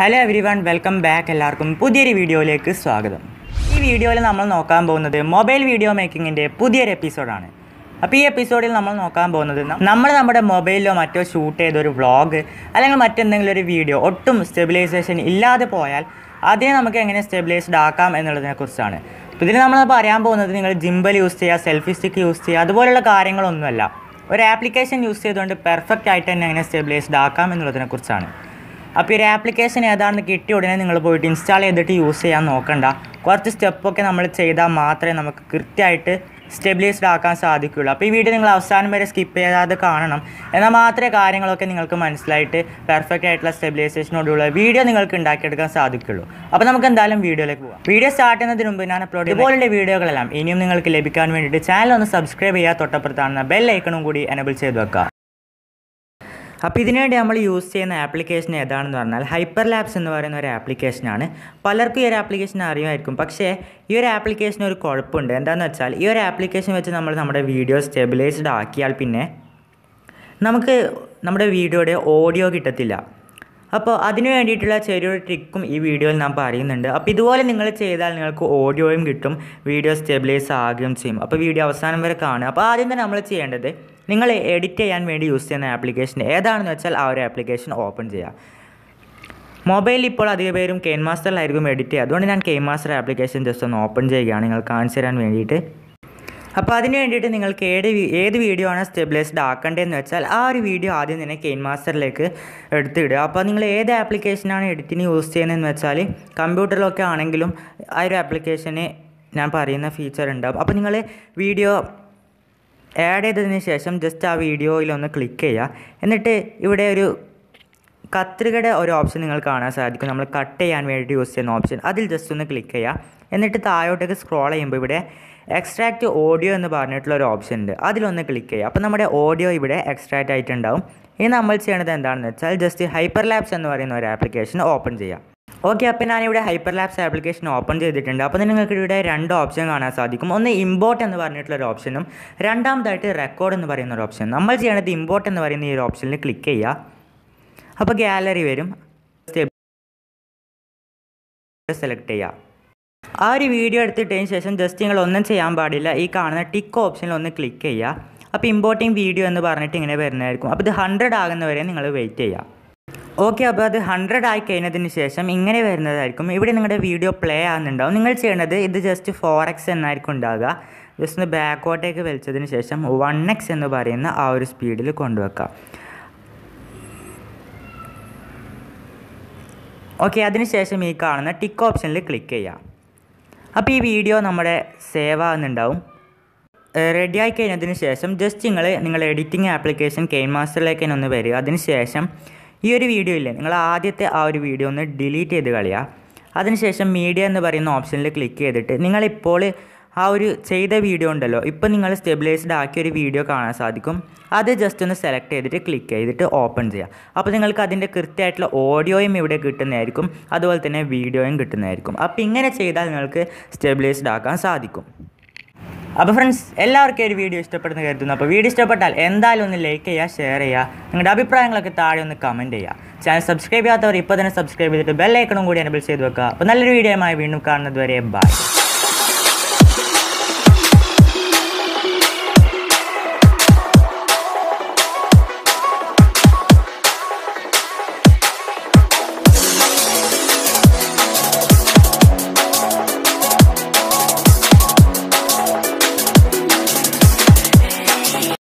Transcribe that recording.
hello everyone welcome back എല്ലാവർക്കും പുതിയൊരു വീഡിയോയിലേക്ക് സ്വാഗതം ഈ വീഡിയോയിൽ നമ്മൾ നോക്കാൻ പോകുന്നത് മൊബൈൽ വീഡിയോ മേക്കിങ്ങിൻ്റെ പുതിയൊരു എപ്പിസോഡാണ് അപ്പോൾ ഈ എപ്പിസോഡിൽ നമ്മൾ നോക്കാൻ പോകുന്നത് ന- നമ്മൾ നമ്മുടെ മൊബൈലിലോ മറ്റോ ഷൂട്ട് ചെയ്തൊരു വ്ളോഗ് അല്ലെങ്കിൽ മറ്റെന്തെങ്കിലും ഒരു വീഡിയോ ഒട്ടും സ്റ്റെബിലൈസേഷൻ ഇല്ലാതെ പോയാൽ അതിനെ നമുക്ക് എങ്ങനെ സ്റ്റെബിലൈസ്ഡ് ആക്കാം എന്നുള്ളതിനെ കുറിച്ചാണ് അപ്പോൾ ഇതിൽ നമ്മൾ പറയാൻ പോകുന്നത് നിങ്ങൾ ജിംബൽ യൂസ് ചെയ്യുക സെൽഫി സ്റ്റിക്ക് യൂസ് ചെയ്യുക അതുപോലുള്ള കാര്യങ്ങളൊന്നുമല്ല ഒരു ആപ്ലിക്കേഷൻ യൂസ് ചെയ്തുകൊണ്ട് പെർഫെക്റ്റ് ആയിട്ട് തന്നെ എങ്ങനെ സ്റ്റെബിലൈസ്ഡ് ആക്കാം എന്നുള്ളതിനെ കുറിച്ചാണ് അപ്പോൾ ഈ ഒരു ആപ്ലിക്കേഷൻ ഏതാണെന്ന് കിട്ടിയ ഉടനെ നിങ്ങൾ പോയിട്ട് ഇൻസ്റ്റാൾ ചെയ്തിട്ട് യൂസ് ചെയ്യാൻ നോക്കണ്ട കുറച്ച് സ്റ്റെപ്പൊക്കെ നമ്മൾ ചെയ്താൽ മാത്രമേ നമുക്ക് കൃത്യമായിട്ട് സ്റ്റെബിലൈസ്ഡ് ആക്കാൻ സാധിക്കുകയുള്ളൂ അപ്പോൾ ഈ വീഡിയോ നിങ്ങൾ അവസാനം വരെ സ്കിപ്പ് ചെയ്യാതെ കാണണം എന്നാൽ മാത്രമേ കാര്യങ്ങളൊക്കെ നിങ്ങൾക്ക് മനസ്സിലായിട്ട് പെർഫെക്റ്റ് ആയിട്ടുള്ള സ്റ്റെബിലൈസേഷനോടുള്ള വീഡിയോ നിങ്ങൾക്ക് ഉണ്ടാക്കിയെടുക്കാൻ സാധിക്കുള്ളൂ അപ്പോൾ നമുക്ക് എന്തായാലും വീഡിയോയിലേക്ക് പോകാം വീഡിയോ സ്റ്റാർട്ട് ചെയ്യുന്നതിന് മുമ്പ് ഞാൻ അപ്ലോഡ് ഇതുപോലുള്ള വീഡിയോകളെല്ലാം ഇനിയും നിങ്ങൾക്ക് ലഭിക്കാൻ വേണ്ടിയിട്ട് ചാനൽ ഒന്ന് സബ്സ്ക്രൈബ് ചെയ്യുക തൊട്ടപ്പുറത്താണെന്ന ബെൽ ഐക്കണും കൂടി എനബിൾ ചെയ്ത് വെക്കുക അപ്പോൾ ഇതിനുവേണ്ടി നമ്മൾ യൂസ് ചെയ്യുന്ന ആപ്ലിക്കേഷൻ ഏതാണെന്ന് പറഞ്ഞാൽ ഹൈപ്പർ ലാബ്സ് എന്ന് പറയുന്ന ഒരു ആപ്ലിക്കേഷനാണ് പലർക്കും ഈ ഒരു ആപ്ലിക്കേഷൻ അറിയുമായിരിക്കും പക്ഷേ ഈ ഒരു ആപ്ലിക്കേഷന് ഒരു കുഴപ്പമുണ്ട് എന്താണെന്ന് വെച്ചാൽ ഈ ഒരു ആപ്ലിക്കേഷൻ വെച്ച് നമ്മൾ നമ്മുടെ വീഡിയോ സ്റ്റെബിലൈസ്ഡ് ആക്കിയാൽ പിന്നെ നമുക്ക് നമ്മുടെ വീഡിയോയുടെ ഓഡിയോ കിട്ടത്തില്ല അപ്പോൾ അതിന് വേണ്ടിയിട്ടുള്ള ചെറിയൊരു ട്രിക്കും ഈ വീഡിയോയിൽ ഞാൻ പറയുന്നുണ്ട് അപ്പോൾ ഇതുപോലെ നിങ്ങൾ ചെയ്താൽ നിങ്ങൾക്ക് ഓഡിയോയും കിട്ടും വീഡിയോ സ്റ്റെബിലൈസ് ആകുകയും ചെയ്യും അപ്പോൾ വീഡിയോ അവസാനം വരെ കാണുക അപ്പോൾ ആദ്യം തന്നെ നമ്മൾ ചെയ്യേണ്ടത് നിങ്ങൾ എഡിറ്റ് ചെയ്യാൻ വേണ്ടി യൂസ് ചെയ്യുന്ന ആപ്ലിക്കേഷൻ ഏതാണെന്ന് വെച്ചാൽ ആ ഒരു ആപ്ലിക്കേഷൻ ഓപ്പൺ ചെയ്യുക മൊബൈലിൽ ഇപ്പോൾ അധിക പേരും കെയിൻ മാസ്റ്ററിലായിരിക്കും എഡിറ്റ് ചെയ്യുക അതുകൊണ്ട് ഞാൻ കെയിൻ മാസ്റ്റർ ആപ്ലിക്കേഷൻ ജസ്റ്റ് ഒന്ന് ഓപ്പൺ ചെയ്യുകയാണ് നിങ്ങൾ കാണിച്ചു തരാൻ വേണ്ടിയിട്ട് അപ്പോൾ അതിന് വേണ്ടിയിട്ട് നിങ്ങൾക്ക് ഏത് വി- ഏത് വീഡിയോ ആണ് സ്റ്റെബിലൈസ്ഡ് ആക്കേണ്ടതെന്ന് വെച്ചാൽ ആ ഒരു വീഡിയോ ആദ്യം തന്നെ കെയിൻ മാസ്റ്ററിലേക്ക് എടുത്തിടുക അപ്പോൾ നിങ്ങൾ ഏത് ആപ്ലിക്കേഷനാണ് എഡിറ്റിന് യൂസ് ചെയ്യുന്നതെന്ന് വെച്ചാൽ കമ്പ്യൂട്ടറിലൊക്കെ ആണെങ്കിലും ആ ഒരു ആപ്ലിക്കേഷന് ഞാൻ പറയുന്ന ഫീച്ചർ ഉണ്ടാവും അപ്പോൾ നിങ്ങൾ വീഡിയോ ആഡ് ചെയ്തതിന് ശേഷം ജസ്റ്റ് ആ വീഡിയോയിലൊന്ന് ക്ലിക്ക് ചെയ്യുക എന്നിട്ട് ഇവിടെ ഒരു കത്രികയുടെ ഒരു ഓപ്ഷൻ നിങ്ങൾ കാണാൻ സാധിക്കും നമ്മൾ കട്ട് ചെയ്യാൻ വേണ്ടി യൂസ് ചെയ്യുന്ന ഓപ്ഷൻ അതിൽ ജസ്റ്റ് ഒന്ന് ക്ലിക്ക് ചെയ്യുക എന്നിട്ട് താഴോട്ടേക്ക് സ്ക്രോൾ ചെയ്യുമ്പോൾ ഇവിടെ എക്സ്ട്രാക്റ്റ് ഓഡിയോ എന്ന് പറഞ്ഞിട്ടുള്ള ഒരു ഓപ്ഷൻ ഉണ്ട് അതിലൊന്ന് ക്ലിക്ക് ചെയ്യുക അപ്പോൾ നമ്മുടെ ഓഡിയോ ഇവിടെ എക്സ്ട്രാക്റ്റ് ആയിട്ടുണ്ടാവും ഇനി നമ്മൾ ചെയ്യേണ്ടത് എന്താണെന്ന് വെച്ചാൽ ജസ്റ്റ് ഹൈപ്പർ ലാബ്സ് എന്ന് പറയുന്ന ഒരു ആപ്ലിക്കേഷൻ ഓപ്പൺ ചെയ്യാം ഓക്കെ അപ്പോൾ ഞാനിവിടെ ഹൈപ്പർ ലാബ്സ് ആപ്ലിക്കേഷൻ ഓപ്പൺ ചെയ്തിട്ടുണ്ട് അപ്പോൾ നിങ്ങൾക്ക് ഇവിടെ രണ്ട് ഓപ്ഷൻ കാണാൻ സാധിക്കും ഒന്ന് ഇമ്പോർട്ട് എന്ന് പറഞ്ഞിട്ടുള്ള ഒരു ഓപ്ഷനും രണ്ടാമതായിട്ട് റെക്കോർഡ് എന്ന് പറയുന്ന ഒരു ഓപ്ഷൻ നമ്മൾ ചെയ്യേണ്ടത് ഇമ്പോർട്ട് എന്ന് പറയുന്ന ഈ ഒരു ഓപ്ഷനിൽ ക്ലിക്ക് ചെയ്യുക അപ്പോൾ ഗാലറി വരും സെലക്ട് ചെയ്യുക ആ ഒരു വീഡിയോ എടുത്തിട്ടതിന് ശേഷം ജസ്റ്റ് നിങ്ങൾ ഒന്നും ചെയ്യാൻ പാടില്ല ഈ കാണുന്ന ടിക്ക് ഓപ്ഷനിൽ ഒന്ന് ക്ലിക്ക് ചെയ്യുക അപ്പോൾ ഇമ്പോർട്ടിങ് വീഡിയോ എന്ന് പറഞ്ഞിട്ട് ഇങ്ങനെ വരുന്നതായിരിക്കും അപ്പോൾ ഇത് ഹൺഡ്രഡ് ആകുന്നവരെ നിങ്ങൾ വെയിറ്റ് ചെയ്യുക ഓക്കെ അപ്പോൾ അത് ഹൺഡ്രഡ് ആയി കഴിഞ്ഞതിന് ശേഷം ഇങ്ങനെ വരുന്നതായിരിക്കും ഇവിടെ നിങ്ങളുടെ വീഡിയോ പ്ലേ ആകുന്നുണ്ടാവും നിങ്ങൾ ചെയ്യേണ്ടത് ഇത് ജസ്റ്റ് ഫോർ എക്സ് എന്നായിരിക്കും ഉണ്ടാകുക ജസ്റ്റ് ഒന്ന് ബാക്കോട്ടേക്ക് വലിച്ചതിന് ശേഷം വൺ എക്സ് എന്ന് പറയുന്ന ആ ഒരു സ്പീഡിൽ കൊണ്ടുവെക്കുക ഓക്കെ അതിനുശേഷം ഈ കാണുന്ന ടിക്ക് ഓപ്ഷനിൽ ക്ലിക്ക് ചെയ്യുക അപ്പോൾ ഈ വീഡിയോ നമ്മുടെ സേവ് ആകുന്നുണ്ടാവും റെഡി ആയി കഴിഞ്ഞതിന് ശേഷം ജസ്റ്റ് നിങ്ങൾ നിങ്ങൾ എഡിറ്റിംഗ് ആപ്ലിക്കേഷൻ കെയിൻ മാസ്റ്ററിലേക്ക് തന്നെ ഒന്ന് വരിക അതിന് ശേഷം ഈ ഒരു വീഡിയോ ഇല്ലേ നിങ്ങൾ ആദ്യത്തെ ആ ഒരു വീഡിയോ ഒന്ന് ഡിലീറ്റ് ചെയ്ത് കളയുക അതിനുശേഷം മീഡിയ എന്ന് പറയുന്ന ഓപ്ഷനിൽ ക്ലിക്ക് ചെയ്തിട്ട് നിങ്ങളിപ്പോൾ ആ ഒരു ചെയ്ത വീഡിയോ ഉണ്ടല്ലോ ഇപ്പോൾ നിങ്ങൾ സ്റ്റെബിലൈസ്ഡ് ആക്കിയ ഒരു വീഡിയോ കാണാൻ സാധിക്കും അത് ജസ്റ്റ് ഒന്ന് സെലക്ട് ചെയ്തിട്ട് ക്ലിക്ക് ചെയ്തിട്ട് ഓപ്പൺ ചെയ്യുക അപ്പോൾ നിങ്ങൾക്ക് അതിൻ്റെ കൃത്യമായിട്ടുള്ള ഓഡിയോയും ഇവിടെ കിട്ടുന്നതായിരിക്കും അതുപോലെ തന്നെ വീഡിയോയും കിട്ടുന്നതായിരിക്കും അപ്പോൾ ഇങ്ങനെ ചെയ്താൽ നിങ്ങൾക്ക് സ്റ്റെബിലൈസ്ഡ് ആക്കാൻ സാധിക്കും അപ്പോൾ ഫ്രണ്ട്സ് എല്ലാവർക്കും ഈ ഒരു വീഡിയോ ഇഷ്ടപ്പെടുന്ന കരുതുന്നു അപ്പോൾ വീഡിയോ ഇഷ്ടപ്പെട്ടാൽ എന്തായാലും ഒന്ന് ലൈക്ക് ചെയ്യുക ഷെയർ ചെയ്യുക നിങ്ങളുടെ അഭിപ്രായങ്ങളൊക്കെ താഴെ ഒന്ന് കമൻറ്റ് ചെയ്യുക ചാനൽ സബ്സ്ക്രൈബ് ചെയ്യാത്തവർ ഇപ്പോൾ തന്നെ സബ്സ്ക്രൈബ് ചെയ്തിട്ട് ബെല്ലൈക്കണും കൂടി എനബിൾ ചെയ്ത് വെക്കുക അപ്പോൾ നല്ലൊരു വീഡിയോയുമായി വീണ്ടും കാണുന്നത് വരെ ബൈ